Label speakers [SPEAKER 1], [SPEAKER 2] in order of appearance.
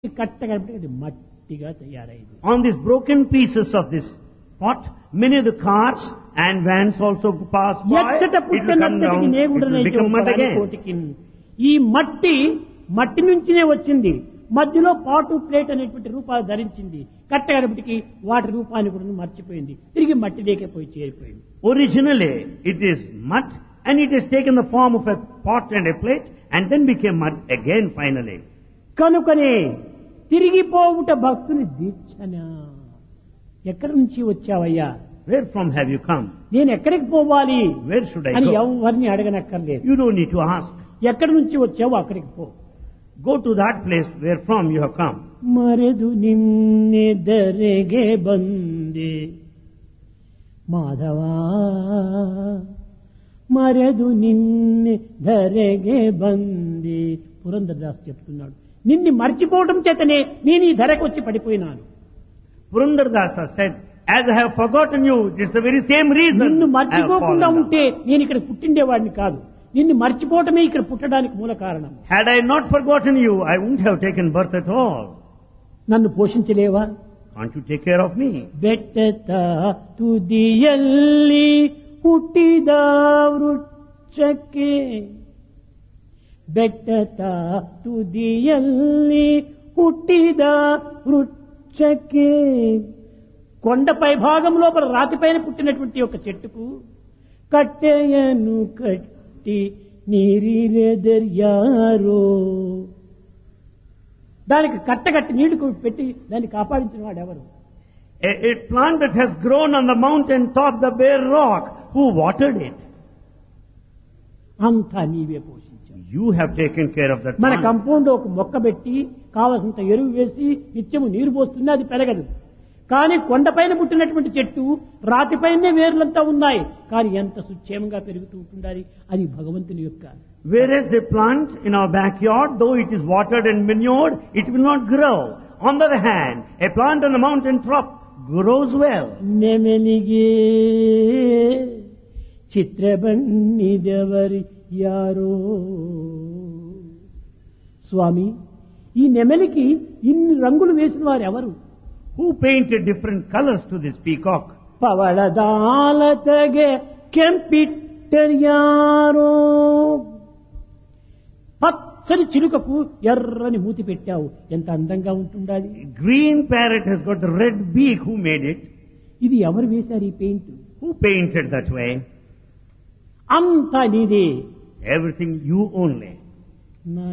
[SPEAKER 1] కట్టగా అది మట్టిగా తయారైంది
[SPEAKER 2] On these broken pieces of this pot, many of the cars and vans also pass by.
[SPEAKER 1] ఎచ్చట
[SPEAKER 2] It will come
[SPEAKER 1] పుట్టినంతటికి
[SPEAKER 2] down, it
[SPEAKER 1] నేగుడనే
[SPEAKER 2] will become mud again.
[SPEAKER 1] కోటికి ఈ మట్టి మట్టి నుంచినే వచ్చింది మధ్యలో పాటు ప్లేట్ అనేటువంటి రూపాలు ధరించింది కట్టగడపటికి వాటి రూపాన్ని కూడా మర్చిపోయింది తిరిగి మట్టి లేకపోయి చేరిపోయింది
[SPEAKER 2] Originally, it is mud and it has taken the form of a pot and a plate and then became mud again finally.
[SPEAKER 1] కనుకనే తిరిగిపోవుట భక్తుని దీక్షనా ఎక్కడి నుంచి వచ్చావయ్యా
[SPEAKER 2] Where from have you come?
[SPEAKER 1] నేను ఎక్కడికి పోవాలి
[SPEAKER 2] Where should I
[SPEAKER 1] అని
[SPEAKER 2] go?
[SPEAKER 1] ఎవరిని అడగనక్కర్లేదు
[SPEAKER 2] You don't need to ask.
[SPEAKER 1] ఎక్కడి నుంచి వచ్చావో అక్కడికి పో
[SPEAKER 2] Go to that place where from you have come.
[SPEAKER 1] ಮರೆದು ನಿನ್ನೆದರೆಗೆ ಬಂದೆ ಮಾಧವ మరెదు నిన్ను ధరెగే బంది పురంధరదాస్ చెప్తున్నాడు నిన్ను మర్చిపోవటం చేతనే నేను ఈ ధరకు వచ్చి పడిపోయినాను
[SPEAKER 2] Purandardasa said, as I have forgotten you, it's the very same reason
[SPEAKER 1] నిన్ను
[SPEAKER 2] I have
[SPEAKER 1] మర్చిపోకుండా
[SPEAKER 2] fallen down.
[SPEAKER 1] ఉంటే నేను ఇక్కడ పుట్టిండేవాడిని కాదు నిన్ను మర్చిపోవటమే ఇక్కడ పుట్టడానికి మూల కారణం
[SPEAKER 2] Had I not forgotten you, I wouldn't have taken birth at all.
[SPEAKER 1] నన్ను పోషించలేవా
[SPEAKER 2] Can't you take care of me?
[SPEAKER 1] ಬೆಟ್ಟದ ತುದಿಯಲ್ಲಿ ಹುಟ್ಟಿದ ವೃಕ್ಷಕ್ಕೆ ಬೆಟ್ಟದ ತುದಿಯಲ್ಲಿ ಹುಟ್ಟಿದ వృక్షಕ್ಕೆ కొండపై భాగం లోపల రాతిపైన పుట్టినటువంటి ఒక చెట్టుకు కట్టెయను కట్టి నీరిరెదర్యారో దానికి కట్టగట్టి నీళ్లు పెట్టి దాన్ని కాపాడించిన వాడు ఎవరు
[SPEAKER 2] A, a plant that has grown on the mountain top, the bare rock, who watered it?
[SPEAKER 1] అంతా నీవే పోషించావు
[SPEAKER 2] You have taken care of that
[SPEAKER 1] మన
[SPEAKER 2] plant.
[SPEAKER 1] కంపౌండ్ ఒక మొక్క పెట్టి కావలసినంత ఎరువు వేసి నిత్యము నీరు పోస్తుంది అది పెరగదు కానీ కొండపైన పుట్టినటువంటి చెట్టు రాతిపైనే వేర్లంతా ఉన్నాయి కానీ ఎంత సుక్షేమంగా పెరుగుతూ ఉంటుండాలి అది భగవంతుని యొక్క
[SPEAKER 2] Whereas a plant in our backyard, though it is watered and manured, it will not grow. On the other hand, a plant on the mountain top grows well.
[SPEAKER 1] నెమెలిగే చిత్రబన్నిదెవరి యారో స్వామి ఈ నెమలికి ఇన్ని రంగులు వేసిన వారు ఎవరు
[SPEAKER 2] Who painted different colors to this peacock?
[SPEAKER 1] ಪವಳದಾಲತೆಗೆ ಕೆಂಪಿಟ್ಟರ್ಯಾರೋ పచ్చని చిలుకకు ఎర్రని మూతి పెట్టావు ఎంత అందంగా ఉంటుండాలి
[SPEAKER 2] Green parrot has got the red beak. Who made it?
[SPEAKER 1] ఇది ఎవరు వేశారు ఈ paint
[SPEAKER 2] Who painted that way?
[SPEAKER 1] అంతా నీదే
[SPEAKER 2] Everything you only.
[SPEAKER 1] నా